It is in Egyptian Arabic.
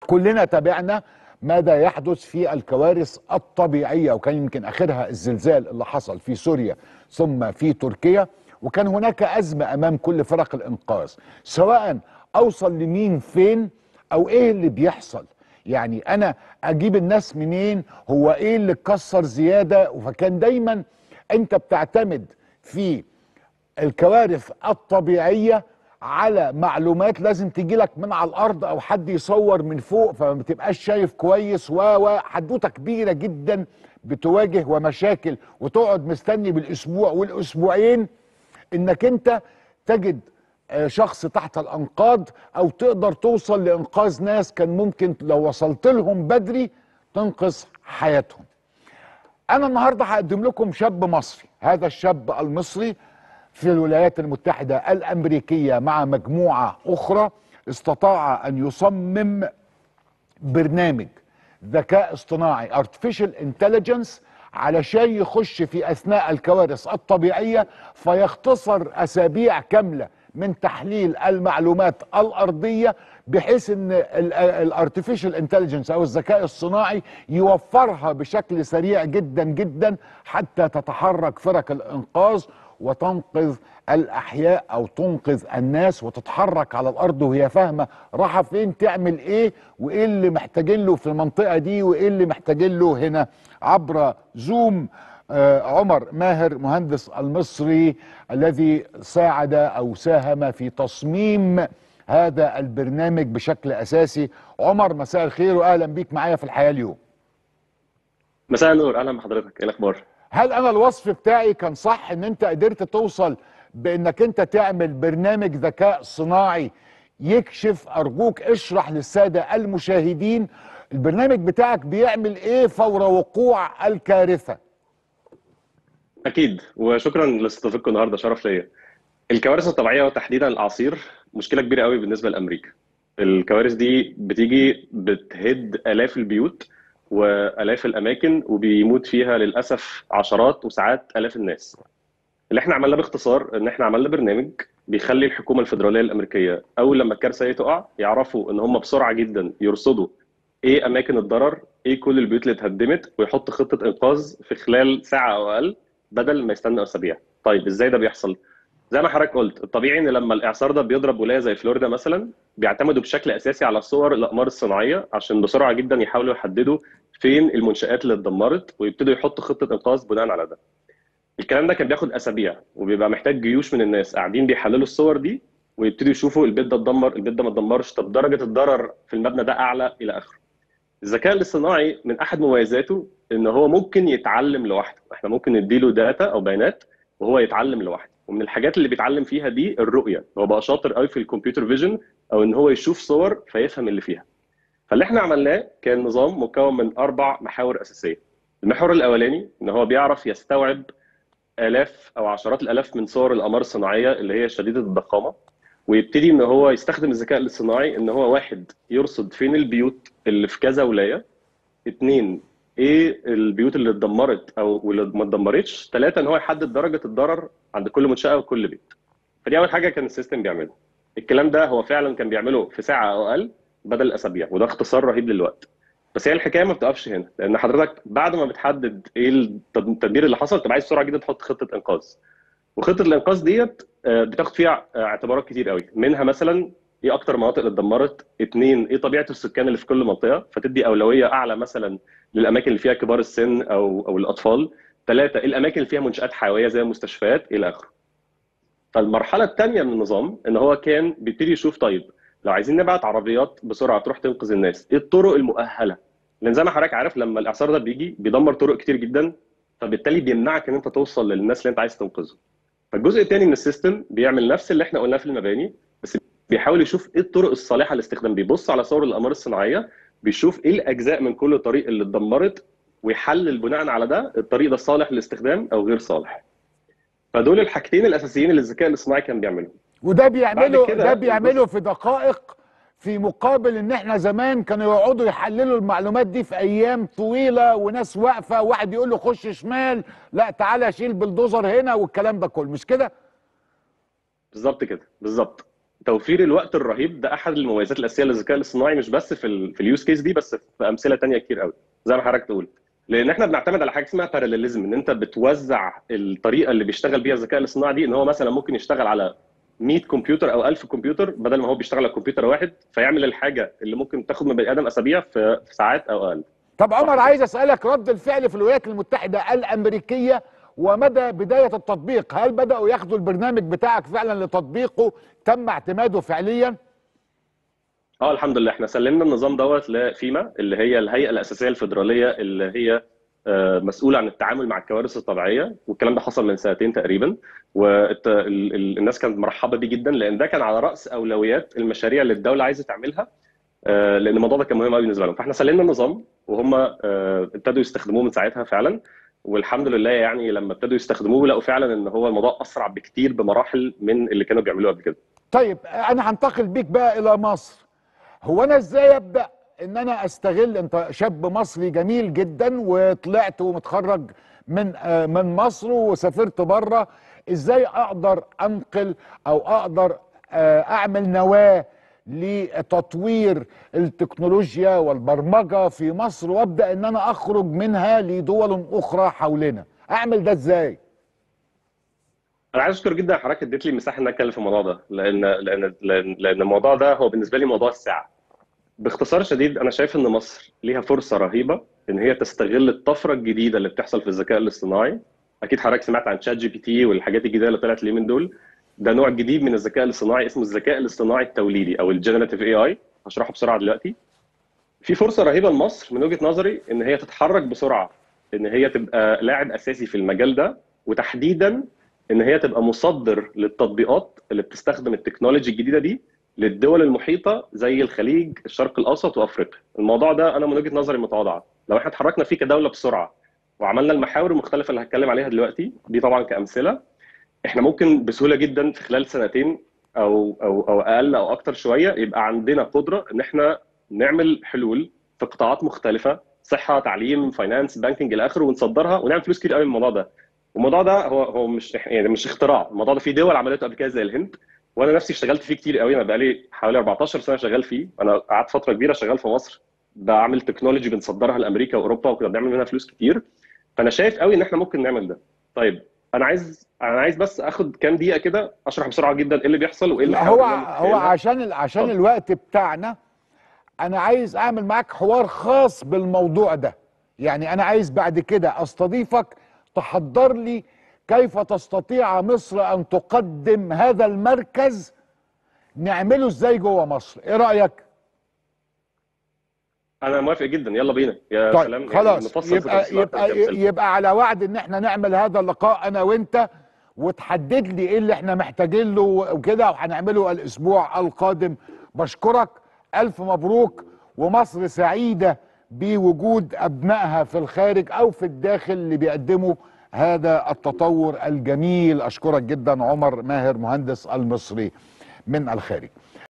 كلنا تابعنا ماذا يحدث في الكوارث الطبيعيه وكان يمكن اخرها الزلزال اللي حصل في سوريا ثم في تركيا وكان هناك ازمه امام كل فرق الانقاذ سواء اوصل لمين فين او ايه اللي بيحصل يعني انا اجيب الناس منين هو ايه اللي اتكسر زياده فكان دايما انت بتعتمد في الكوارث الطبيعيه على معلومات لازم تجي لك من على الارض او حد يصور من فوق فما بتبقاش شايف كويس و حدوته كبيره جدا بتواجه ومشاكل وتقعد مستني بالاسبوع والاسبوعين انك انت تجد شخص تحت الانقاض او تقدر توصل لانقاذ ناس كان ممكن لو وصلت لهم بدري تنقذ حياتهم انا النهارده هقدم لكم شاب مصري هذا الشاب المصري في الولايات المتحدة الأمريكية مع مجموعة أخرى استطاع أن يصمم برنامج ذكاء اصطناعي artificial intelligence علشان يخش في أثناء الكوارث الطبيعية فيختصر أسابيع كاملة من تحليل المعلومات الأرضية بحيث ان الارتفيشال انتليجنس او الذكاء الصناعي يوفرها بشكل سريع جدا جدا حتى تتحرك فرق الانقاذ وتنقذ الاحياء او تنقذ الناس وتتحرك على الارض وهي فاهمه رايحه فين تعمل ايه وايه اللي محتاجين له في المنطقه دي وايه اللي محتاجين له هنا عبر زوم آه عمر ماهر مهندس المصري الذي ساعد او ساهم في تصميم هذا البرنامج بشكل اساسي عمر مساء الخير واهلا بيك معايا في الحياه اليوم مساء النور اهلا بحضرتك ايه الاخبار هل انا الوصف بتاعي كان صح ان انت قدرت توصل بانك انت تعمل برنامج ذكاء صناعي يكشف ارجوك اشرح للساده المشاهدين البرنامج بتاعك بيعمل ايه فور وقوع الكارثه اكيد وشكرا لاستضافتكم النهارده شرف ليا الكوارث الطبيعيه وتحديدا الاعاصير مشكله كبيره قوي بالنسبه لامريكا الكوارث دي بتيجي بتهد الاف البيوت والاف الاماكن وبيموت فيها للاسف عشرات وساعات الاف الناس اللي احنا عملناه باختصار ان احنا عملنا برنامج بيخلي الحكومه الفدراليه الامريكيه اول لما الكارثه دي تقع يعرفوا ان هم بسرعه جدا يرصدوا ايه اماكن الضرر ايه كل البيوت اللي اتهدمت ويحط خطه انقاذ في خلال ساعه او اقل بدل ما يستنى اسابيع طيب ازاي ده بيحصل زي ما حضرتك قلت الطبيعي ان لما الاعصار ده بيضرب ولايه زي فلوريدا مثلا بيعتمدوا بشكل اساسي على صور الاقمار الصناعيه عشان بسرعه جدا يحاولوا يحددوا فين المنشات اللي اتدمرت ويبتدوا يحطوا خطه انقاذ بناء على ده. الكلام ده كان بياخد اسابيع وبيبقى محتاج جيوش من الناس قاعدين بيحللوا الصور دي ويبتدوا يشوفوا البيت ده اتدمر البيت ده ما اتدمرش طب درجه الضرر في المبنى ده اعلى الى اخره. الذكاء الاصطناعي من احد مميزاته ان هو ممكن يتعلم لوحده، احنا ممكن نديله داتا او بيانات وهو يتعلم لوحده. ومن الحاجات اللي بيتعلم فيها دي الرؤيه هو بقى شاطر قوي في الكمبيوتر فيجن او ان هو يشوف صور فيفهم اللي فيها فاللي احنا عملناه كان نظام مكون من اربع محاور اساسيه المحور الاولاني ان هو بيعرف يستوعب الاف او عشرات الالاف من صور الاقمار الصناعيه اللي هي شديده الضخامه ويبتدي ان هو يستخدم الذكاء الاصطناعي ان هو واحد يرصد فين البيوت اللي في كذا ولايه اثنين ايه البيوت اللي اتدمرت او واللي ما اتدمرتش ثلاثه ان هو يحدد درجه الضرر عند كل منشاه وكل بيت فدي اول حاجه كان السيستم بيعمله الكلام ده هو فعلا كان بيعمله في ساعه او اقل بدل اسابيع وده اختصار رهيب للوقت بس هي الحكايه ما بتقفش هنا لان حضرتك بعد ما بتحدد ايه التدمير اللي حصل تبقى عايز بسرعه جدا تحط خطه انقاذ وخطه الانقاذ ديت بتاخد فيها اعتبارات كتير قوي منها مثلا ايه اكتر مناطق اللي اتدمرت اثنين ايه طبيعه السكان اللي في كل منطقه فتدي اولويه اعلى مثلا للاماكن اللي فيها كبار السن او او الاطفال ثلاثه الاماكن اللي فيها منشات حيويه زي المستشفيات الى اخره فالمرحله الثانيه من النظام ان هو كان بيبتدي يشوف طيب لو عايزين نبعت عربيات بسرعه تروح تنقذ الناس ايه الطرق المؤهله لان زي ما حضرتك عارف لما الاعصار ده بيجي بيدمر طرق كتير جدا فبالتالي بيمنعك ان انت توصل للناس اللي انت عايز تنقذهم فالجزء الثاني من السيستم بيعمل نفس اللي احنا قلناه في المباني بس بيحاول يشوف ايه الطرق الصالحه للاستخدام بيبص على صور الاقمار الصناعيه بيشوف ايه الاجزاء من كل طريق اللي اتدمرت ويحلل بناء على ده الطريق ده صالح للاستخدام او غير صالح فدول الحاجتين الاساسيين اللي الذكاء الاصطناعي كان بيعملهم وده بيعمله ده بيعمله في دقائق في مقابل ان احنا زمان كانوا يقعدوا يحللوا المعلومات دي في ايام طويله وناس واقفه واحد يقول له خش شمال لا تعالى شيل بلدوزر هنا والكلام ده كله مش كده بالظبط كده بالظبط توفير الوقت الرهيب ده احد المميزات الاساسيه للذكاء الاصطناعي مش بس في ال في اليوز كيس دي بس في امثله تانية كتير قوي زي ما حضرتك تقول لان احنا بنعتمد على حاجه اسمها باراليليزم ان انت بتوزع الطريقه اللي بيشتغل بيها الذكاء الاصطناعي دي ان هو مثلا ممكن يشتغل على 100 كمبيوتر او 1000 كمبيوتر بدل ما هو بيشتغل على كمبيوتر واحد فيعمل الحاجه اللي ممكن تاخد من بني ادم اسابيع في في ساعات او اقل طب عمر عايز اسالك رد الفعل في الولايات المتحده الامريكيه ومدى بدايه التطبيق هل بداوا ياخدوا البرنامج بتاعك فعلا لتطبيقه تم اعتماده فعليا اه الحمد لله احنا سلمنا النظام دوت لفيما اللي هي الهيئه الاساسيه الفدراليه اللي هي آه، مسؤوله عن التعامل مع الكوارث الطبيعيه والكلام ده حصل من سنتين تقريبا والناس كانت مرحبه بيه جدا لان ده كان على راس اولويات المشاريع اللي الدوله عايزه تعملها آه، لان الموضوع ده كان مهم قوي بالنسبه لهم فاحنا سلمنا النظام وهم آه، ابتدوا يستخدموه من ساعتها فعلا والحمد لله يعني لما ابتدوا يستخدموه لقوا فعلا ان هو الموضوع اسرع بكتير بمراحل من اللي كانوا بيعملوه قبل كده طيب انا هنتقل بيك بقى الى مصر هو انا ازاي ابدا ان انا استغل انت شاب مصري جميل جدا وطلعت ومتخرج من آه، من مصر وسافرت بره ازاي اقدر انقل او اقدر آه، اعمل نواه لتطوير التكنولوجيا والبرمجه في مصر وابدا ان انا اخرج منها لدول اخرى حولنا اعمل ده ازاي انا عايز اشكر جدا حضرتك اديت لي مساحه ان أنا اتكلم في الموضوع ده لان لان لان, لأن الموضوع ده هو بالنسبه لي موضوع الساعه باختصار شديد انا شايف ان مصر ليها فرصه رهيبه ان هي تستغل الطفره الجديده اللي بتحصل في الذكاء الاصطناعي اكيد حضرتك سمعت عن شات جي بي تي والحاجات الجديده اللي طلعت اليومين دول ده نوع جديد من الذكاء الاصطناعي اسمه الذكاء الاصطناعي التوليدي او الجنراتيف اي اي هشرحه بسرعه دلوقتي في فرصه رهيبه لمصر من وجهه نظري ان هي تتحرك بسرعه ان هي تبقى لاعب اساسي في المجال ده وتحديدا ان هي تبقى مصدر للتطبيقات اللي بتستخدم التكنولوجي الجديده دي للدول المحيطه زي الخليج الشرق الاوسط وافريقيا الموضوع ده انا من وجهه نظري متواضعه لو احنا اتحركنا فيه كدوله بسرعه وعملنا المحاور المختلفه اللي هتكلم عليها دلوقتي دي طبعا كامثله احنا ممكن بسهوله جدا في خلال سنتين او او او اقل او اكتر شويه يبقى عندنا قدره ان احنا نعمل حلول في قطاعات مختلفه صحه تعليم فاينانس بانكينج الى اخره ونصدرها ونعمل فلوس كتير قوي من الموضوع ده والموضوع ده هو هو مش يعني مش اختراع الموضوع ده في دول عملته قبل كده زي الهند وانا نفسي اشتغلت فيه كتير قوي انا بقالي حوالي 14 سنه شغال فيه انا قعدت فتره كبيره شغال في مصر بعمل تكنولوجي بنصدرها لامريكا واوروبا وكنا بنعمل منها فلوس كتير فانا شايف قوي ان احنا ممكن نعمل ده طيب انا عايز انا عايز بس اخد كام دقيقه كده اشرح بسرعه جدا ايه اللي بيحصل وايه اللي لا هو بنحاول نعمل هو تخيلها. عشان ال- عشان اتفضل. الوقت بتاعنا انا عايز اعمل معاك حوار خاص بالموضوع ده يعني انا عايز بعد كده استضيفك تحضر لي كيف تستطيع مصر ان تقدم هذا المركز نعمله ازاي جوه مصر ايه رايك انا موافق جدا يلا بينا يا طيب سلام يعني خلاص نفصل في يبقى تفصيلات يبقى كأمثلة. يبقى على وعد ان احنا نعمل هذا اللقاء انا وانت وتحدد لي ايه اللي احنا محتاجين له وكده وهنعمله الاسبوع القادم بشكرك الف مبروك ومصر سعيده بوجود ابنائها في الخارج او في الداخل اللي بيقدموا هذا التطور الجميل اشكرك جدا عمر ماهر مهندس المصري من الخارج